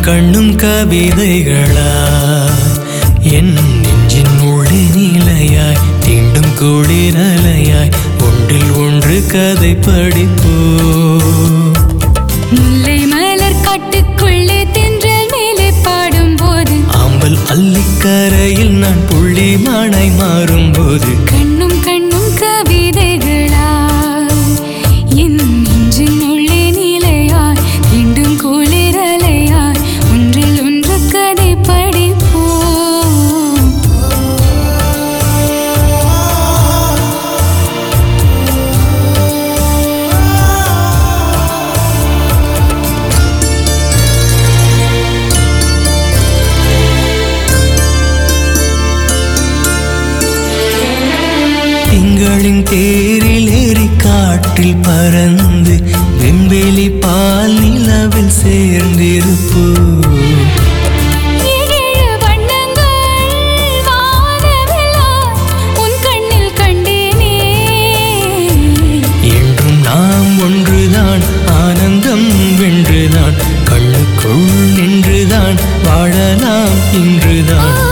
கண்ணும் கவிதைகளா என் நெஞ்சின் உள்ளே நிலையாய் தீண்டும் குளிரலையாய் ஒன்றில் ஒன்று கதை படிப்போ முல்லை மலர் காட்டுக்குள்ளே தென்றல் மேலே பாடும்போது ஆம்பல் அள்ளிக்கரையில் நான் புள்ளி மானாய் மாறும்போது கண்ணும் கண்ணும் கவிதைகளா என் நெஞ்சின் உள்ளே நிலையாய் தீண்டும் குளிரலையாய் ஒன்றில் ஒன்று கதை படிப்போம் திங்களின் தேரில் ஏறி காற்றில் பறந்து வெண்வெளி பால் நிலவில் சேர்ந்திருப்போ ஏழு வண்ணங்கள் வானவில்லாய் உன் கண்ணில் கண்டேனே என்றும் நாம் ஒன்றுதான் ஆனந்தம் வென்றுதான் கண்ணுக்குள் நின்றுதான் வாழலாம் இன்றுதான்